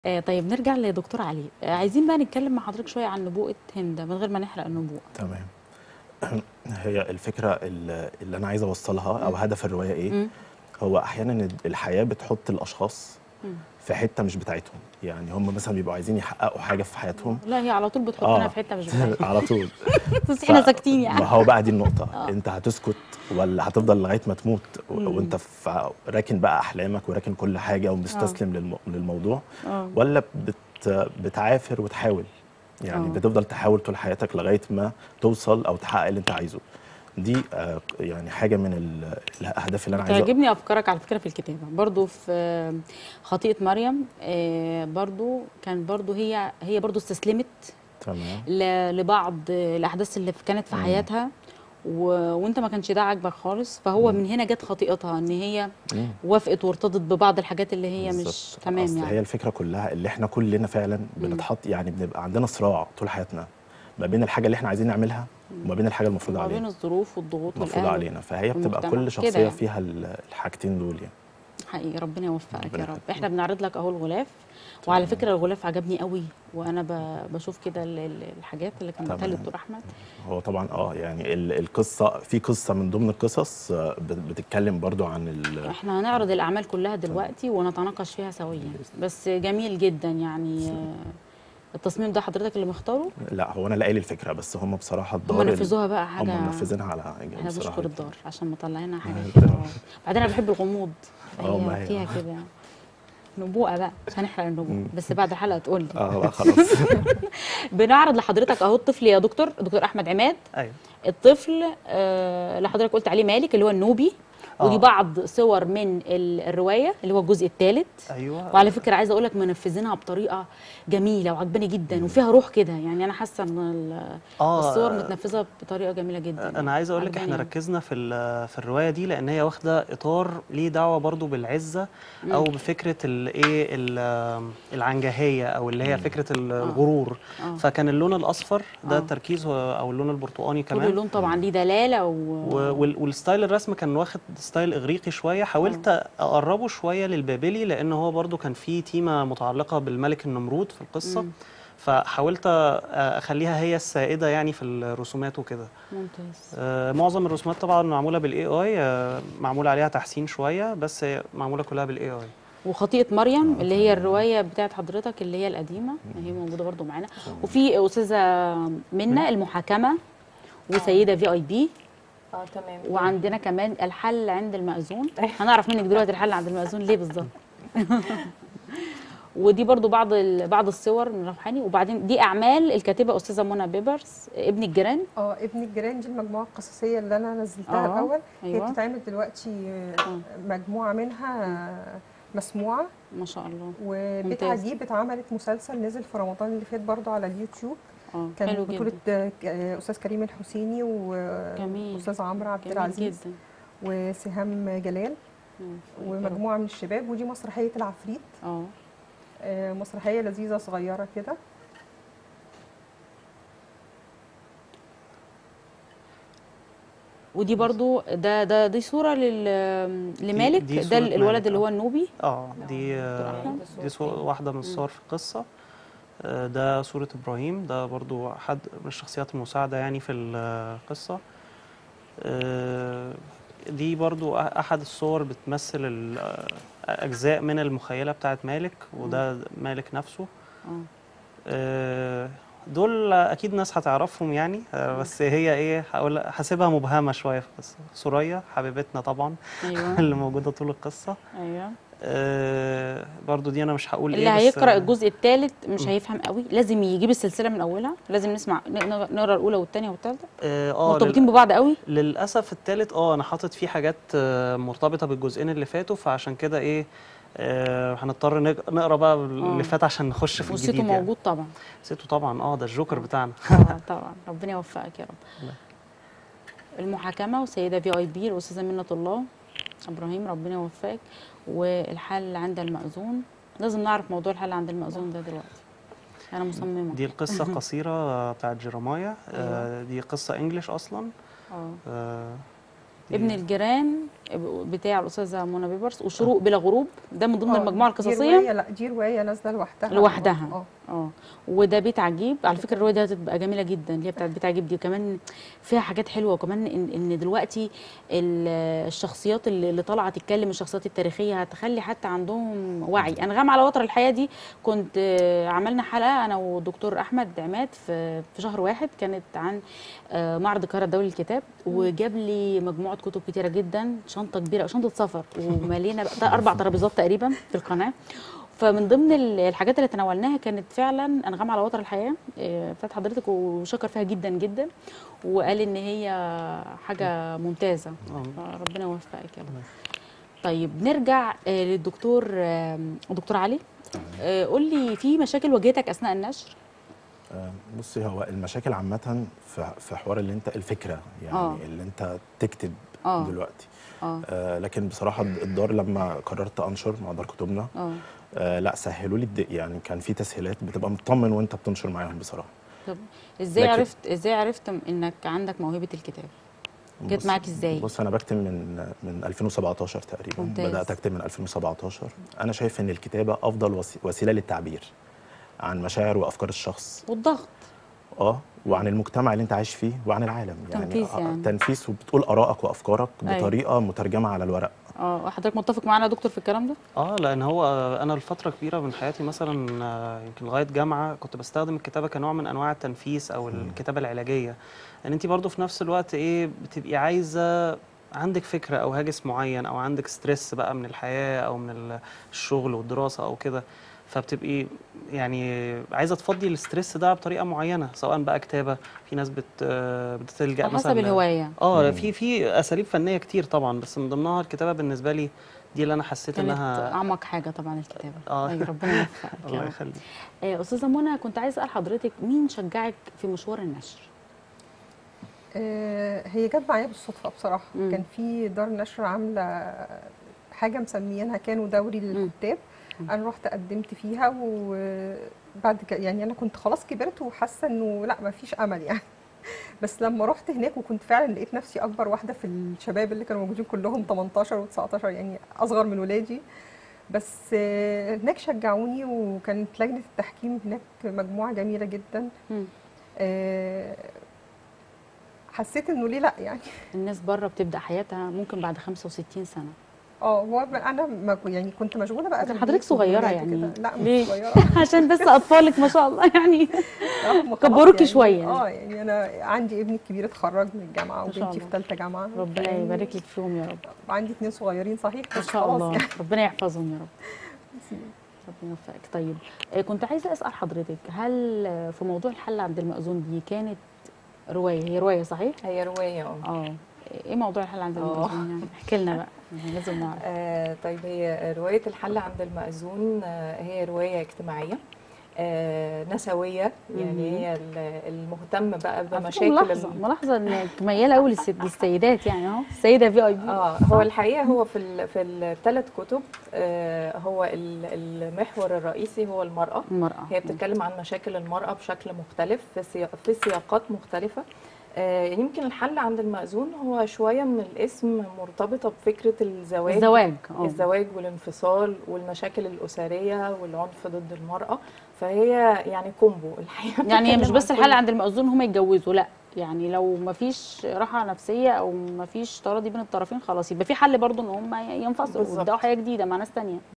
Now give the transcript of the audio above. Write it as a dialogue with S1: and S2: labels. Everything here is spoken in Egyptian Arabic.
S1: آه طيب نرجع لدكتور علي آه عايزين بقى نتكلم مع حضرتك شويه عن نبوءه هند من غير ما نحرق النبوءه
S2: تمام هي الفكره اللي اللي انا عايز اوصلها او هدف الروايه ايه
S1: مم.
S2: هو احيانا الحياه بتحط الاشخاص
S1: مم.
S2: في حته مش بتاعتهم يعني هم مثلا بيبقوا عايزين يحققوا حاجه في حياتهم
S1: لا هي على طول بتحطنا في حته مش بتاعتنا
S2: على طول
S1: بس احنا
S2: ف-
S1: ساكتين
S2: ما
S1: يعني
S2: هو بقى دي النقطة
S1: آه.
S2: انت هتسكت ولا هتفضل لغاية ما تموت و-
S1: مم.
S2: وانت في راكن بقى احلامك وراكن كل حاجة ومستسلم للم... للموضوع
S1: اه
S2: ولا بت... بتعافر وتحاول يعني
S1: آه.
S2: بتفضل تحاول طول حياتك لغاية ما توصل او تحقق اللي انت عايزه دي آه، يعني حاجة من ال... الاهداف اللي انا عايز
S1: تعجبني افكارك على فكره في الكتابه برضو في آه، خطيئه مريم آه، برضو كان برضو هي هي برضو استسلمت
S2: تمام
S1: ل- لبعض الاحداث اللي كانت في
S2: مم.
S1: حياتها و... وانت ما كانش ده عاجبك خالص فهو
S2: مم.
S1: من هنا جت خطيئتها ان هي
S2: مم.
S1: وافقت وارتضت ببعض الحاجات اللي هي مش
S2: بالظبط.
S1: تمام
S2: أصل
S1: يعني
S2: هي الفكرة كلها اللي احنا كلنا فعلا بنتحط يعني بنبقى عندنا صراع طول حياتنا ما بين الحاجة اللي احنا عايزين نعملها وما بين الحاجة المفروض
S1: ما بين
S2: علينا
S1: الظروف والضغوط
S2: المفروض
S1: والأهل
S2: علينا فهي بتبقى
S1: والمجتمع.
S2: كل
S1: كده
S2: شخصيه
S1: يعني.
S2: فيها ال- الحاجتين دول يعني
S1: حقيقي ربنا يوفقك
S2: ربنا
S1: يا رب
S2: يخليك.
S1: احنا بنعرض لك اهو الغلاف وعلى فكره الغلاف عجبني قوي وانا ب- بشوف كده ال- ال- الحاجات اللي كان بتقال
S2: تمام.
S1: الدكتور احمد
S2: هو طبعا اه يعني ال- القصه في قصه من ضمن القصص آه، بت- بتتكلم برضو عن ال-
S1: احنا هنعرض الاعمال كلها دلوقتي ونتناقش فيها سويا بس جميل جدا يعني آه، التصميم ده حضرتك اللي مختاره
S2: لا هو انا لاقي لي الفكره بس هم بصراحه
S1: هم
S2: الدار ال-
S1: نفذوها بقى حاجه
S2: هم منفذينها على حاجه
S1: احنا
S2: بصراحه
S1: بنشكر الدار عشان مطلعينا حاجه
S2: آه،
S1: كده
S2: تمام.
S1: بعدين انا بحب الغموض
S2: آه، ما
S1: هي
S2: هي.
S1: فيها كده نبوءه بقى مش هنحرق النبوءه
S2: مم.
S1: بس بعد الحلقه تقول لي
S2: اه بقى خلاص
S1: بنعرض لحضرتك اهو الطفل يا دكتور دكتور احمد عماد
S3: ايوه
S1: الطفل آه، اللي حضرتك قلت عليه مالك اللي هو النوبي ودي
S3: آه.
S1: بعض صور من ال- الروايه اللي هو الجزء الثالث
S3: ايوه
S1: وعلى فكره عايزه اقول لك منفذينها بطريقه جميله وعجباني جدا وفيها روح كده يعني انا حاسه ان ال-
S3: آه،
S1: الصور متنفذه بطريقه جميله جدا
S3: انا عايز اقول لك احنا
S1: عجباني.
S3: ركزنا في ال- في الروايه دي لان هي واخده اطار ليه دعوه برضو بالعزه او بفكره الايه العنجهيه او اللي هي فكره ال- الغرور
S1: آه.
S3: فكان اللون الاصفر ده
S1: آه.
S3: التركيز هو- او اللون البرتقاني
S1: كل
S3: كمان
S1: لون طبعا ليه دلاله و...
S3: و- وال- والستايل الرسم كان واخد ستايل اغريقي شويه حاولت اقربه شويه للبابلي لان هو برضو كان فيه تيمه متعلقه بالملك النمرود في القصه فحاولت اخليها هي السائده يعني في الرسومات وكده
S1: ممتاز
S3: آه، معظم الرسومات طبعا معموله بالاي اي معمول عليها تحسين شويه بس هي معموله كلها بالاي اي
S1: وخطيئة مريم اللي هي الرواية بتاعت حضرتك اللي هي القديمة هي موجودة برضو معانا وفي أستاذة منى المحاكمة وسيدة في اي بي
S4: اه تمام
S1: وعندنا كمان الحل عند المأذون هنعرف منك دلوقتي الحل عند المأذون ليه بالظبط ودي برضو بعض ال- بعض الصور من روحاني وبعدين دي أعمال الكاتبة أستاذة منى بيبرس ابن الجيران
S4: اه ابن الجيران دي المجموعه القصصيه اللي انا نزلتها
S1: آه،
S4: الاول
S1: أيوة.
S4: هي بتتعمل دلوقتي آه، مجموعه منها آه، مسموعه
S1: ما شاء الله
S4: وبيت
S1: ممتاز.
S4: عجيب اتعملت مسلسل نزل في رمضان اللي فات برضو على اليوتيوب
S1: اه
S4: كان
S1: حلو
S4: بطولة
S1: جدا
S4: آه، ك- آه، أستاذ كريم الحسيني
S1: جميل.
S4: وأستاذ عمرو عبد
S1: جميل
S4: العزيز
S1: جدا
S4: وسهام جلال
S1: مم.
S4: ومجموعة من الشباب ودي مسرحية العفريت
S1: اه
S4: آه، مسرحية لذيذة صغيرة كده
S1: ودي برضو ده ده دي صورة لل لمالك
S3: دي
S1: ده
S3: صورة
S1: الولد
S3: مالك،
S1: اللي هو
S3: آه.
S1: النوبي
S3: اه دي
S1: دكتور
S3: آه،
S1: أحمد.
S3: دي صور واحده من الصور في القصه آه، ده صوره ابراهيم ده برضو حد من الشخصيات المساعده يعني في القصه آه، دي برضو أح- احد الصور بتمثل ال- آه، اجزاء من المخيله بتاعت مالك وده مالك نفسه
S1: اه
S3: آه، دول اكيد ناس هتعرفهم يعني آه، بس هي ايه هقول حاسبها مبهمه شويه في القصه سوريا حبيبتنا طبعا
S1: ايوه
S3: اللي موجوده طول القصه
S1: ايوه
S3: آه، برضو دي انا مش هقول
S1: اللي
S3: ايه بس
S1: هيقرا
S3: آه،
S1: الجزء الثالث مش هيفهم قوي لازم يجيب السلسله من اولها لازم نسمع ن- ن- نقرا الاولى والثانيه والثالثه
S3: اه آه،
S1: مرتبطين
S3: لل-
S1: ببعض قوي
S3: للاسف التالت اه انا حاطط فيه حاجات آه، مرتبطه بالجزئين اللي فاتوا فعشان كده ايه آه هنضطر نق- نقرا بقى اللي فات عشان نخش في
S1: وصيته
S3: الجديد يعني.
S1: موجود طبعا
S3: سيتو طبعا اه ده الجوكر بتاعنا
S1: اه طبعا ربنا يوفقك يا رب المحاكمه وسيده في اي بي الاستاذه منة الله ابراهيم ربنا يوفقك والحل عند المأذون لازم نعرف موضوع الحل عند المأذون ده دلوقتي انا مصممه
S3: دي القصه قصيره بتاعت جيرمايا آه دي قصه انجليش اصلا
S1: اه
S3: آه
S1: ابن الجيران بتاع الاستاذه منى بيبرس وشروق بلا غروب ده من ضمن
S4: آه،
S1: المجموعه
S4: دي
S1: القصصيه
S4: رواية لا دي رواية نازلة لوحدها
S1: لوحدها
S4: اه
S1: اه وده بيت عجيب على فكره الروايه دي هتبقى جميله جدا اللي هي بتاعت بيت عجيب دي وكمان فيها حاجات حلوه وكمان ان, إن دلوقتي ال- الشخصيات اللي اللي طالعه تتكلم الشخصيات التاريخيه هتخلي حتى عندهم وعي انغام على وتر الحياه دي كنت آه، عملنا حلقه انا والدكتور احمد عماد في في شهر واحد كانت عن آه، معرض القاهره الدولي للكتاب وجاب لي مجموعه كتب كتيره جدا شنطه كبيره شنطه سفر وملينا بقى اربع ترابيزات تقريبا في القناه فمن ضمن ال- الحاجات اللي تناولناها كانت فعلا انغام على وتر الحياه آه، بتاعت حضرتك وشكر فيها جدا جدا وقال ان هي حاجه ممتازه
S3: آه.
S1: ربنا يوفقك يا رب طيب نرجع آه، للدكتور آه، دكتور علي آه، قول لي في مشاكل واجهتك اثناء النشر
S2: آه، بصي هو المشاكل عامة في في حوار اللي انت الفكرة يعني
S1: آه.
S2: اللي انت تكتب
S1: اه
S2: دلوقتي
S1: اه
S2: آه لكن بصراحة الدار لما قررت انشر مع دار كتبنا
S1: اه
S2: آه لا سهلوا لي الد- يعني كان في تسهيلات بتبقى مطمن وانت بتنشر معاهم بصراحة
S1: طب ازاي
S2: لكن-
S1: عرفت ازاي عرفت انك عندك موهبه الكتاب جت
S2: بص-
S1: معاك ازاي؟
S2: بص انا بكتب من من 2017 تقريبا
S1: ممتاز.
S2: بدات اكتب من 2017 انا شايف ان الكتابه افضل وسي- وسيله للتعبير عن مشاعر وافكار الشخص
S1: والضغط
S2: اه وعن المجتمع اللي انت عايش فيه وعن العالم يعني
S1: تنفيذ
S2: آه،
S1: يعني.
S2: تنفيذ وبتقول ارائك وافكارك
S1: أيوة.
S2: بطريقه مترجمه على الورق
S1: اه حضرتك متفق معانا يا دكتور في الكلام ده؟
S3: اه لان هو انا لفتره كبيره من حياتي مثلا آه، يمكن لغايه جامعه كنت بستخدم الكتابه كنوع من انواع التنفيس او الكتابه العلاجيه ان انت برضو في نفس الوقت ايه بتبقي عايزه عندك فكره او هاجس معين او عندك ستريس بقى من الحياه او من ال- الشغل والدراسه او كده فبتبقي يعني عايزه تفضي الستريس ده بطريقه معينه سواء بقى كتابه في ناس بت آه، بتلجا
S1: على
S3: مثلا
S1: حسب الهوايه
S3: اه
S2: مم.
S3: في في اساليب فنيه كتير طبعا بس من ضمنها الكتابه بالنسبه لي دي اللي انا حسيت
S1: كانت
S3: انها
S1: اعمق حاجه طبعا الكتابه
S3: آه.
S1: أيوة ربنا يوفقك يا
S3: الله
S1: رب.
S3: يخليك
S1: آه، استاذه منى كنت عايزه اسال حضرتك مين شجعك في مشوار النشر؟
S4: آه، هي جت معايا بالصدفة بصراحة
S1: مم.
S4: كان في دار نشر عاملة حاجة مسميينها كانوا دوري للكتاب أنا رحت قدمت فيها وبعد كده يعني أنا كنت خلاص كبرت وحاسة إنه لا ما فيش أمل يعني بس لما رحت هناك وكنت فعلا لقيت نفسي أكبر واحدة في الشباب اللي كانوا موجودين كلهم 18 و19 يعني أصغر من ولادي بس آه، هناك شجعوني وكانت لجنة التحكيم هناك مجموعة جميلة جدا
S1: مم.
S4: آه، حسيت انه ليه لا يعني
S1: الناس بره بتبدا حياتها ممكن بعد 65 سنه
S4: اه هو ب- انا ما ك- يعني كنت مشغوله بقى
S1: لكن
S4: بالبيت
S1: حضرتك صغيرة
S4: والولاد
S1: يعني.
S4: وكده. لا
S1: ليه؟
S4: مش صغيره
S1: عشان بس اطفالك ما شاء الله يعني
S4: آه، هم خلاص
S1: كبروكي
S4: يعني.
S1: شوية.
S4: اه يعني انا عندي ابني الكبير اتخرج من الجامعه
S1: ما شاء
S4: وبنتي في
S1: الله.
S4: ثالثه جامعه
S1: ربنا
S4: يعني
S1: يبارك لك فيهم يا رب
S4: وعندي اثنين صغيرين صحيح
S1: ما
S4: بس
S1: شاء
S4: خلاص
S1: الله
S4: يعني.
S1: ربنا يحفظهم يا رب ربنا يوفقك طيب آه، كنت عايزه اسال حضرتك هل آه، في موضوع الحل عند المأذون دي كانت روايه هي روايه صحيح
S5: هي رواية اه
S1: اه ايه موضوع الحل عند
S5: آه.
S1: المأذون يعني احكي لنا بقى يعني لازم نعرف
S5: آه، طيب هي رواية الحل عند المأذون آه، هي رواية اجتماعية آه، نسوية يعني
S1: مهم.
S5: هي ال- المهتم بقى
S1: على فكرة
S5: بمشاكل
S1: ملاحظه
S5: ال-
S1: ملاحظه انك مياله قوي للست- للسيدات يعني اهو السيده في اي بي
S5: اه هو الحقيقه هو في ال في الثلاث كتب آه هو ال- المحور الرئيسي هو المراه
S1: المراه
S5: هي بتتكلم عن مشاكل المراه بشكل مختلف في سيا- في سياقات مختلفه آه يمكن الحل عند المأذون هو شويه من الاسم مرتبطه بفكره الزواج
S1: الزواج اه
S5: الزواج والانفصال والمشاكل الأسرية والعنف ضد المرأة فهي يعني كومبو الحقيقة
S1: يعني هي مش
S5: بتتكلم
S1: بس
S5: عن
S1: الحل
S5: كل-
S1: عند المأذون هم يتجوزوا لا يعني لو ما فيش راحه نفسيه او ما فيش تراضي بين الطرفين خلاص يبقى في حل برضو ان هم ينفصلوا
S5: بالظبط.
S1: ويبداوا حياه جديده مع ناس تانية